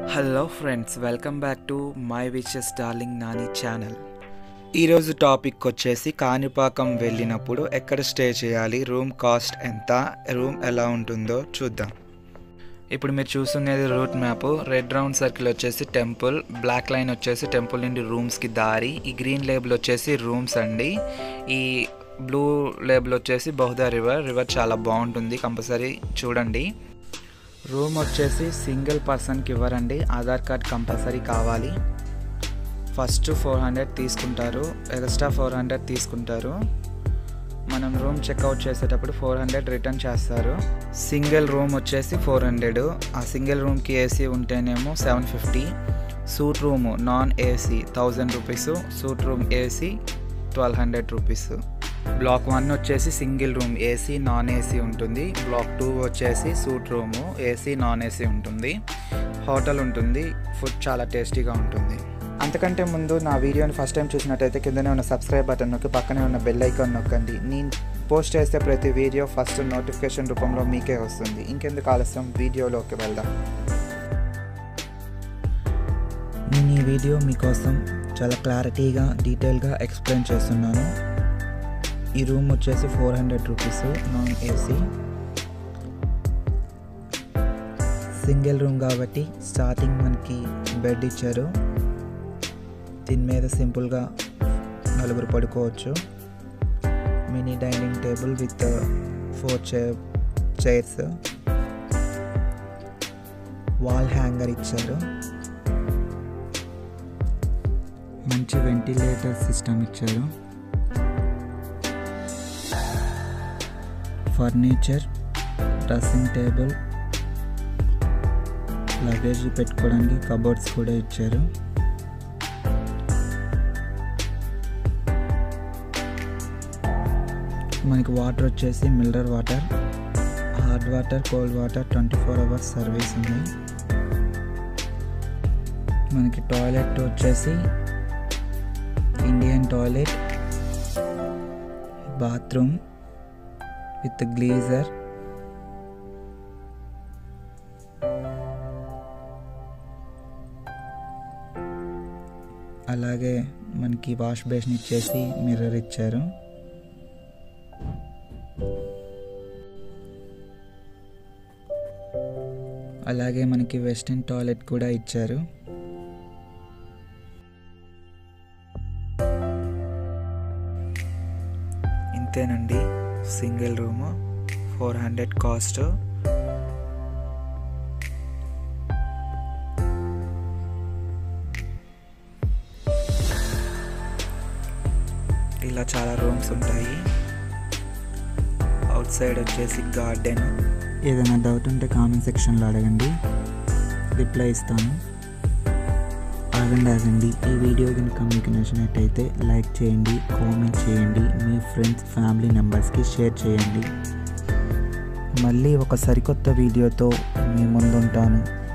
hello friends welcome back to my wishes darling Nani channel ఈరోజు topic వచ్చేసి కాణిపాకం వెళ్ళినప్పుడు ఎక్కడ స్టే చేయాలి రూమ్ కాస్ట్ ఎంత రూమ్ ఎలా ఉంటుందో చూద్దాం ఇప్పుడు మీరు చూస్తున్నది route map red round circle వచ్చేసి టెంపుల్ బ్లాక్ లైన్ వచ్చేసి టెంపుల్ నుండి రూమ్స్కి దారి ఈ గ్రీన్ లేబుల్ వచ్చేసి రూమ్స్ అండి ఈ బ్లూ లేబుల్ వచ్చేసి బహుదా రివర్ రివర్ చాలా బాగుంటుంది కంపల్సరీ చూడండి రూమ్ వచ్చేసి సింగిల్ పర్సన్కి ఇవ్వరండి ఆధార్ కార్డ్ కంపల్సరీ కావాలి ఫస్ట్ ఫోర్ హండ్రెడ్ తీసుకుంటారు ఎక్స్ట్రా ఫోర్ హండ్రెడ్ తీసుకుంటారు మనం రూమ్ చెక్అవుట్ చేసేటప్పుడు ఫోర్ హండ్రెడ్ రిటర్న్ చేస్తారు సింగిల్ రూమ్ వచ్చేసి ఫోర్ హండ్రెడ్ ఆ సింగిల్ రూమ్కి ఏసీ ఉంటేనేమో seven fifty suite room non AC thousand rupees suite room AC twelve hundred rupees block one వచ్చేసి single room AC non AC ఉంటుంది block two వచ్చేసి suite room AC non AC ఉంటుంది hotel ఉంటుంది food చాలా టేస్టీగా ఉంటుంది అంతకంటే ముందు నా వీడియోని ఫస్ట్ టైం చూసినట్టయితే కిందనే ఉన్న సబ్స్క్రైబ్ బటన్ నొక్కి పక్కనే ఉన్న బెల్ ఐకాన్ నొక్కండి నేను పోస్ట్ చేస్తే ప్రతి వీడియో ఫస్ట్ నోటిఫికేషన్ రూపంలో మీకే వస్తుంది ఇంకెందుకు ఆలస్యం వీడియోలోకి వెళ్దాం నేను ఈ వీడియో మీకోసం చాలా క్లారిటీగా డీటెయిల్గా ఎక్స్ప్లెయిన్ చేస్తున్నాను ఈ రూమ్ వచ్చేసి four hundred rupees non AC single room కాబట్టి స్టార్టింగ్ మనకి బెడ్ ఇచ్చారు దీని మీద సింపుల్గా నలుగురు పడుకోవచ్చు mini dining table with four chair chairs wall hanger ఇచ్చారు మంచి వెంటిలేటర్ సిస్టమ్ ఇచ్చారు ఫర్నిచర్ డ్రెస్సింగ్ టేబుల్ లగేజ్ పెట్టుకోవడానికి కబోర్డ్స్ కూడా ఇచ్చారు మనకి వాటర్ వచ్చేసి మిల్లర్ water hard water cold water twenty four hours service ఉంది మనకి టాయిలెట్ వచ్చేసి Indian toilet bathroom with geyser అలాగే మనకి వాష్ బేసిన్ ఇచ్చేసి మిర్రర్ ఇచ్చారు అలాగే మనకి వెస్టర్న్ టాయిలెట్ కూడా ఇచ్చారు ఇంతేనండి single room four hundred cost ఇలా చాలా రూమ్స్ ఉంటాయి అవుట్ సైడ్ వచ్చేసి గార్డెన్ ఏదైనా డౌట్ ఉంటే కామెంట్ సెక్షన్లో అడగండి రిప్లై ఇస్తాను ఆగండి ఆగండి ఈ వీడియో కనుక మీకు నచ్చినట్టయితే లైక్ చేయండి కామెంట్ చేయండి మీ ఫ్రెండ్స్ ఫ్యామిలీ మెంబర్స్కి షేర్ చేయండి మళ్ళీ ఒక సరికొత్త వీడియోతో మీ ముందుంటాను